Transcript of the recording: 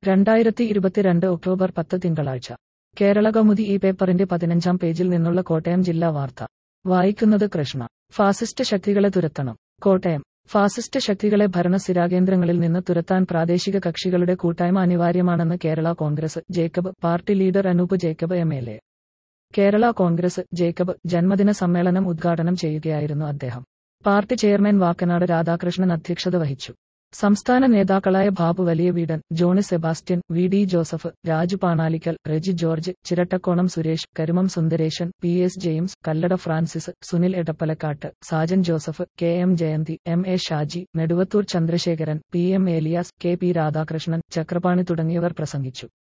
രണ്ടായിരത്തി ഇരുപത്തിരണ്ട് ഒക്ടോബർ പത്ത് തിങ്കളാഴ്ച കേരള കൗമുദി ഈ പേപ്പറിന്റെ പതിനഞ്ചാം പേജിൽ നിന്നുള്ള കോട്ടയം ജില്ലാ വാർത്ത വായിക്കുന്നത് കൃഷ്ണ ഫാസിസ്റ്റ് ശക്തികളെ തുരത്തണം കോട്ടയം ഫാസിസ്റ്റ് ശക്തികളെ ഭരണസ്ഥിരാകേന്ദ്രങ്ങളിൽ നിന്ന് തുരത്താൻ പ്രാദേശിക കക്ഷികളുടെ കൂട്ടായ്മ അനിവാര്യമാണെന്ന് Kerala Congress Jacob party leader Anoop Jacob M L A Kerala Congress Jacob ജന്മദിന സമ്മേളനം ഉദ്ഘാടനം ചെയ്യുകയായിരുന്നു അദ്ദേഹം പാർട്ടി ചെയർമാൻ വാക്കനാട് രാധാകൃഷ്ണൻ അധ്യക്ഷത വഹിച്ചു സംസ്ഥാന നേതാക്കളായ Babu Valiya Veedan Johnny Sebastian V D Joseph Raju Panalickal Reji George Chirattakonam Suresh Karumam Sundaresan P S James Kallada Francis Sunil Edappalakkattu Sajan Joseph K M Jayanthi M A Shaji Neduvathoor Chandrasekharan P M Elias K P Radhakrishnan Chakrapani തുടങ്ങിയവർ പ്രസംഗിച്ചു